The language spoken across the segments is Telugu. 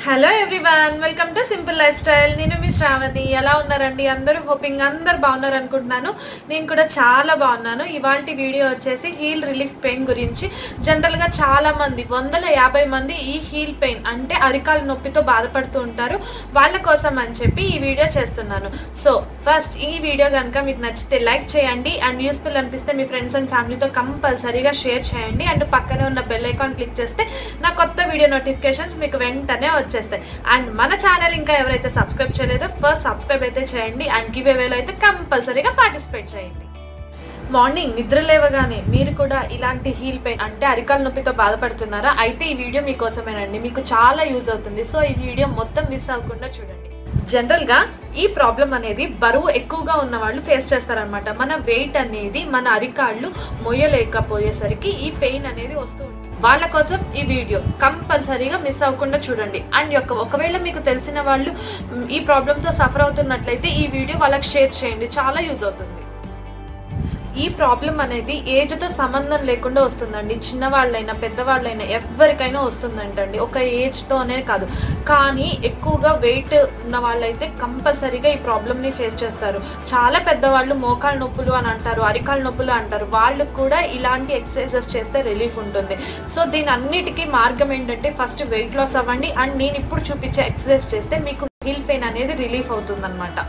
hello everyone welcome to simple lifestyle నేను మీ శ్రావణి ఎలా ఉన్నారండి అందరూ హోపింగ్ అందరు బాగున్నారు అనుకుంటున్నాను నేను కూడా చాలా బాగున్నాను ఇవాళ వీడియో వచ్చేసి హీల్ రిలీఫ్ పెయిన్ గురించి జనరల్గా చాలా మంది వందల యాభై మంది ఈ హీల్ పెయిన్ అంటే అరికాల నొప్పితో బాధపడుతూ ఉంటారు వాళ్ళ కోసం అని చెప్పి ఈ వీడియో చేస్తున్నాను సో ఫస్ట్ ఈ వీడియో కనుక మీకు నచ్చితే లైక్ చేయండి అండ్ యూస్ఫుల్ అనిపిస్తే మీ ఫ్రెండ్స్ అండ్ ఫ్యామిలీతో కంపల్సరీగా షేర్ చేయండి అండ్ పక్కనే ఉన్న బెల్ ఐకాన్ క్లిక్ చేస్తే నా కొత్త వీడియో నోటిఫికేషన్స్ మీకు వెంటనే వచ్చేస్తాయి అండ్ మన ఛానల్ ఇంకా ఎవరైతే సబ్స్క్రైబ్ చేయలేదో ఫస్ట్ సబ్స్క్రైబ్ అయితే చేయండి అండ్ గివ్ అవేలో అయితే కంపల్సరీగా పార్టిసిపేట్ చేయండి మార్నింగ్ నిద్ర లేవగానే మీరు కూడా ఇలాంటి హీల్ పెయిన్ అంటే అరికాల నొప్పితో బాధపడుతున్నారా అయితే ఈ వీడియో మీకోసమేనండి మీకు చాలా యూజ్ అవుతుంది సో ఈ వీడియో మొత్తం మిస్ అవ్వకుండా చూడండి జనరల్ గా ఈ ప్రాబ్లం అనేది బరువు ఎక్కువగా ఉన్న వాళ్ళు ఫేస్ చేస్తారనమాట మన వెయిట్ అనేది మన అరికాళ్ళు మొయ్యలేకపోయేసరికి ఈ పెయిన్ అనేది వస్తూ ఉంటుంది వాళ్ళ కోసం ఈ వీడియో కంపల్సరీగా మిస్ అవ్వకుండా చూడండి అండ్ యొక్క ఒకవేళ మీకు తెలిసిన వాళ్ళు మ్, ఈ ప్రాబ్లంతో సఫర్ అవుతున్నట్లయితే ఈ వీడియో వాళ్ళకి షేర్ చేయండి చాలా యూజ్ అవుతుంది ఈ ప్రాబ్లం అనేది ఏజ్తో సంబంధం లేకుండా వస్తుందండి చిన్నవాళ్ళైనా పెద్దవాళ్ళైనా ఎవరికైనా వస్తుందంటండి ఒక ఏజ్తోనే కాదు కానీ ఎక్కువగా వెయిట్ ఉన్న వాళ్ళైతే కంపల్సరీగా ఈ ప్రాబ్లమ్ని ఫేస్ చేస్తారు చాలా పెద్దవాళ్ళు మోకాలు నొప్పులు అని అంటారు అరికాల నొప్పులు అంటారు వాళ్ళకు కూడా ఇలాంటి ఎక్సర్సైజెస్ చేస్తే రిలీఫ్ ఉంటుంది సో దీని అన్నిటికీ మార్గం ఏంటంటే ఫస్ట్ వెయిట్ లాస్ అవ్వండి అండ్ నేను ఇప్పుడు చూపించే ఎక్సర్సైజ్ చేస్తే మీకు హీల్ పెయిన్ అనేది రిలీఫ్ అవుతుందన్నమాట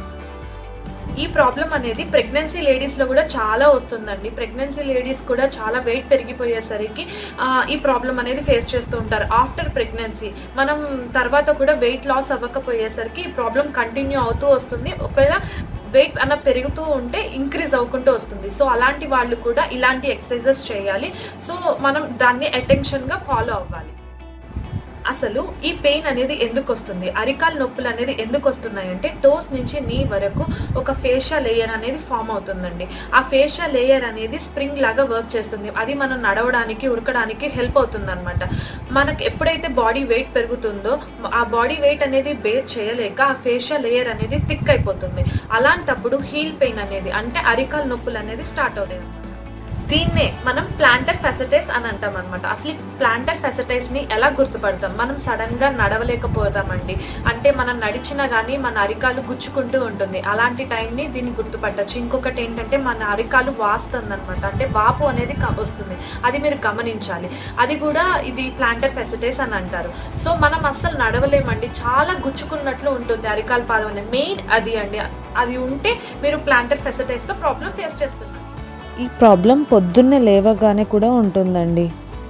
ఈ ప్రాబ్లం అనేది ప్రెగ్నెన్సీ లేడీస్లో కూడా చాలా వస్తుందండి ప్రెగ్నెన్సీ లేడీస్ కూడా చాలా వెయిట్ పెరిగిపోయేసరికి ఆ, ఈ ప్రాబ్లం అనేది ఫేస్ చేస్తూ ఉంటారు ఆఫ్టర్ ప్రెగ్నెన్సీ మనం తర్వాత కూడా వెయిట్ లాస్ అవ్వకపోయేసరికి ఈ ప్రాబ్లం కంటిన్యూ అవుతూ వస్తుంది ఒకవేళ వెయిట్ అన్న పెరుగుతూ ఉంటే ఇంక్రీజ్ అవ్వకుంటూ వస్తుంది సో అలాంటి వాళ్ళు కూడా ఇలాంటి ఎక్సర్సైజెస్ చేయాలి సో మనం దాన్ని అటెన్షన్గా ఫాలో అవ్వాలి అసలు ఈ పెయిన్ అనేది ఎందుకు వస్తుంది అరికాల నొప్పులు అనేది ఎందుకు వస్తున్నాయంటే టోస్ నుంచి నీ వరకు ఒక ఫేషియల్ లేయర్ అనేది ఫామ్ అవుతుందండి ఆ ఫేషియల్ లేయర్ అనేది స్ప్రింగ్ లాగా వర్క్ చేస్తుంది అది మనం నడవడానికి ఉరకడానికి హెల్ప్ అవుతుంది అనమాట మనకు ఎప్పుడైతే బాడీ వెయిట్ పెరుగుతుందో ఆ బాడీ వెయిట్ అనేది బేర్ చేయలేక ఆ ఫేషియల్ లేయర్ అనేది థిక్ అయిపోతుంది అలాంటప్పుడు హీల్ పెయిన్ అనేది అంటే అరికాల నొప్పులు అనేది స్టార్ట్ అవుతాయి దీన్నే మనం ప్లాంటర్ ఫెసటైస్ అని అంటాం అనమాట అసలు ప్లాంటర్ ఫెసటైస్ ని ఎలా గుర్తుపడతాం మనం సడన్ గా నడవలేకపోతామండి అంటే మనం నడిచినా గానీ మన అరికాలు గుచ్చుకుంటూ ఉంటుంది అలాంటి టైంని దీన్ని గుర్తుపట్టచ్చు ఇంకొకటి ఏంటంటే మన అరికాలు వాస్తుంది అనమాట అంటే వాపు అనేది క- వస్తుంది అది మీరు గమనించాలి అది కూడా ఇది ప్లాంటర్ ఫెసటైస్ అని అంటారు సో మనం అస్సలు నడవలేమండి చాలా గుచ్చుకున్నట్లు ఉంటుంది అరికాల పాదం అనేది మెయిన్ అది అండి అది ఉంటే మీరు ప్లాంటర్ ఫెసటైస్ తో ప్రాబ్లం ఫేస్ చేస్తున్నారు ఈ ప్రాబ్లం పొద్దున్నే లేవగానే కూడా ఉంటుందండి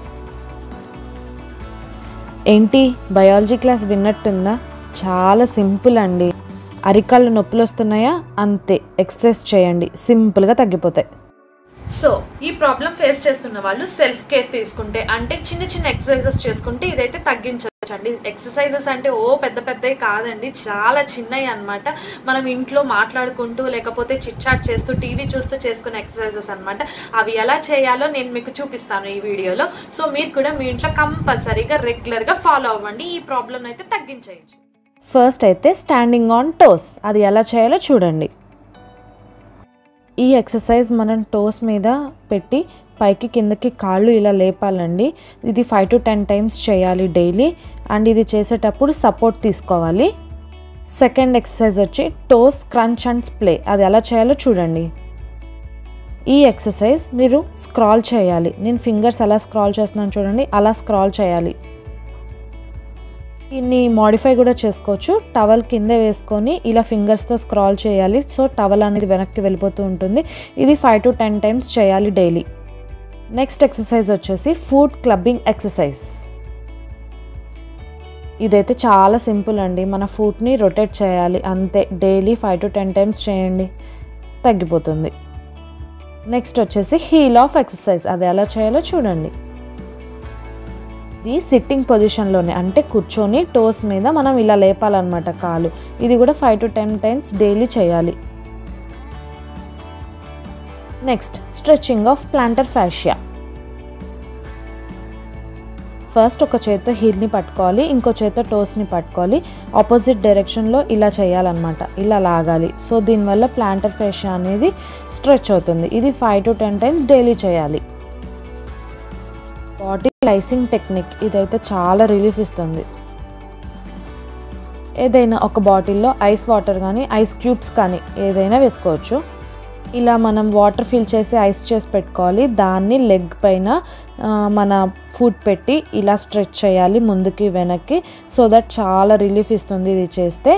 ఏంటి బయాలజీ క్లాస్ విన్నట్టుందా చాలా సింపుల్ అండి అరికాళ్ళు నొప్పులు వస్తున్నాయా అంతే ఎక్సర్సైజ్ చేయండి సింపుల్గా తగ్గిపోతాయి సో ఈ ప్రాబ్లం ఫేస్ చేస్తున్న వాళ్ళు సెల్ఫ్ కేర్ తీసుకుంటే అంటే చిన్న చిన్న ఎక్సర్సైజెస్ చేసుకుంటే ఇదైతే తగ్గించవచ్చు అండి ఎక్సర్సైజెస్ అంటే ఓ పెద్ద పెద్దవి కాదండి చాలా చిన్నవి అన్నమాట మనం ఇంట్లో మాట్లాడుకుంటూ లేకపోతే చిట్ చాట్ చేస్తూ టీవీ చూస్తూ చేసుకునే ఎక్సర్సైజెస్ అన్నమాట అవి ఎలా చేయాలో నేను మీకు చూపిస్తాను ఈ వీడియోలో సో మీరు కూడా మీ ఇంట్లో కంపల్సరీగా రెగ్యులర్గా ఫాలో అవ్వండి ఈ ప్రాబ్లం అయితే తగ్గించేయచ్చు ఫస్ట్ అయితే స్టాండింగ్ ఆన్ టోస్ అది ఎలా చేయాలో చూడండి ఈ ఎక్సర్సైజ్ మనం టోస్ మీద పెట్టి పైకి కిందకి కాళ్ళు ఇలా లేపాలండి ఇది ఫైవ్ టు టెన్ టైమ్స్ చేయాలి డైలీ అండ్ ఇది చేసేటప్పుడు సపోర్ట్ తీసుకోవాలి సెకండ్ ఎక్సర్సైజ్ వచ్చి టోస్ క్రంచ్ అండ్ స్ప్లే అది ఎలా చేయాలో చూడండి ఈ ఎక్సర్సైజ్ మీరు స్క్రాల్ చేయాలి నేను ఫింగర్స్ ఎలా స్క్రాల్ చేస్తున్నాను చూడండి అలా స్క్రాల్ చేయాలి దీన్ని మాడిఫై కూడా చేసుకోవచ్చు టవల్ కింద వేసుకొని ఇలా ఫింగర్స్తో స్క్రాల్ చేయాలి సో టవల్ అనేది వెనక్కి వెళ్ళిపోతూ ఉంటుంది ఇది ఫైవ్ టు టెన్ టైమ్స్ చేయాలి డైలీ నెక్స్ట్ ఎక్సర్సైజ్ వచ్చేసి ఫుడ్ క్లబ్బింగ్ ఎక్సర్సైజ్ ఇదైతే చాలా సింపుల్ అండి మన ఫుడ్ని రొటేట్ చేయాలి అంతే daily five to ten times చేయండి తగ్గిపోతుంది నెక్స్ట్ వచ్చేసి హీల్ ఆఫ్ ఎక్సర్సైజ్ అది ఎలా చేయాలో చూడండి ఇది సిట్టింగ్ పొజిషన్లోనే అంటే కూర్చొని టోస్ మీద మనం ఇలా లేపాలన్నమాట కాలు ఇది కూడా five to ten times daily చేయాలి next stretching of plantar fascia first ఒక చేత్తో హీల్ని పట్టుకోవాలి ఇంకో చేత్తో టోస్ని పట్టుకోవాలి ఆపోజిట్ డైరెక్షన్లో ఇలా చేయాలన్నమాట ఇలా లాగాలి సో దీనివల్ల ప్లాంటర్ ఫేషియా అనేది స్ట్రెచ్ అవుతుంది ఇది five to ten times daily చేయాలి బాడీ లైసింగ్ టెక్నిక్ ఇదైతే చాలా రిలీఫ్ ఇస్తుంది ఏదైనా ఒక బాటిల్లో ఐస్ వాటర్ కానీ ఐస్ క్యూబ్స్ కానీ ఏదైనా వేసుకోవచ్చు ఇలా మనం వాటర్ ఫిల్ చేసి ఐస్ చేసి పెట్టుకోవాలి దాన్ని లెగ్ పైన ఆ, మన ఫుడ్ పెట్టి ఇలా స్ట్రెచ్ చేయాలి ముందుకి వెనక్కి సో దట్ చాలా రిలీఫ్ ఇస్తుంది ఇది చేస్తే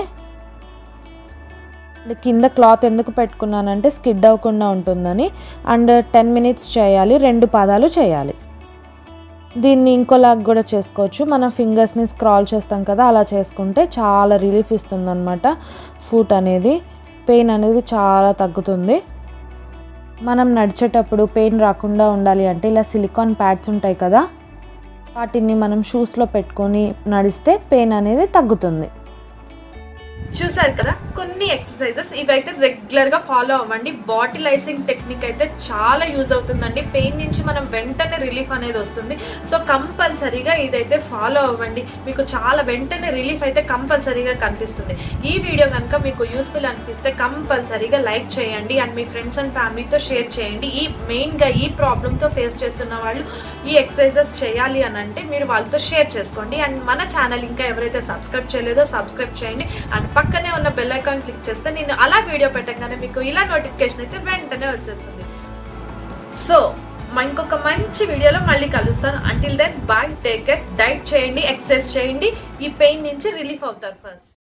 అండ్ కింద క్లాత్ ఎందుకు పెట్టుకున్నానంటే స్కిడ్ అవ్వకుండా ఉంటుందని అండ్ టెన్ మినిట్స్ చేయాలి రెండు పాదాలు చేయాలి దీన్ని ఇంకోలాగా కూడా చేసుకోవచ్చు మన ఫింగర్స్ని స్క్రాల్ చేస్తాం కదా అలా చేసుకుంటే చాలా రిలీఫ్ ఇస్తుంది అనమాట ఫుట్ అనేది పెయిన్ అనేది చాలా తగ్గుతుంది మనం నడిచేటప్పుడు పెయిన్ రాకుండా ఉండాలి అంటే ఇలా సిలికాన్ ప్యాడ్స్ ఉంటాయి కదా వాటిని మనం షూస్లో పెట్టుకొని నడిస్తే పెయిన్ అనేది తగ్గుతుంది చూసారు కదా కొన్ని ఎక్సర్సైజెస్ ఇవైతే రెగ్యులర్ గా ఫాలో అవ్వండి బాటిల్ ఐసింగ్ టెక్నిక్ అయితే చాలా యూజ్ అవుతుందండి పెయిన్ నుంచి మనం వెంటనే రిలీఫ్ అనేది వస్తుంది సో కంపల్సరీగా ఇదైతే ఫాలో అవ్వండి మీకు చాలా వెంటనే రిలీఫ్ అయితే కంపల్సరీగా కనిపిస్తుంది ఈ వీడియో కనుక మీకు యూస్ఫుల్ అనిపిస్తే కంపల్సరీగా లైక్ చేయండి అండ్ మీ ఫ్రెండ్స్ అండ్ ఫ్యామిలీతో షేర్ చేయండి ఈ మెయిన్గా ఈ ప్రాబ్లమ్తో ఫేస్ చేస్తున్న వాళ్ళు ఈ ఎక్సర్సైజెస్ చేయాలి అని అంటే మీరు వాళ్ళతో షేర్ చేసుకోండి అండ్ మన ఛానల్ ఇంకా ఎవరైతే సబ్స్క్రైబ్ చేయలేదో సబ్స్క్రైబ్ చేయండి అండ్ పక్కనే ఉన్న బెల్ ఐకాన్ క్లిక్ చేస్తే నేను అలా వీడియో పెట్టగానే మీకు ఇలా నోటిఫికేషన్ అయితే వెంటనే వచ్చేస్తుంది సో మా ఇంకొక మంచి వీడియోలో మళ్ళీ కలుస్తాను until then bye take care diet చేయండి ఎక్సర్సైజ్ చేయండి ఈ పెయిన్ నుంచి రిలీఫ్ అవుతారు ఫస్ట్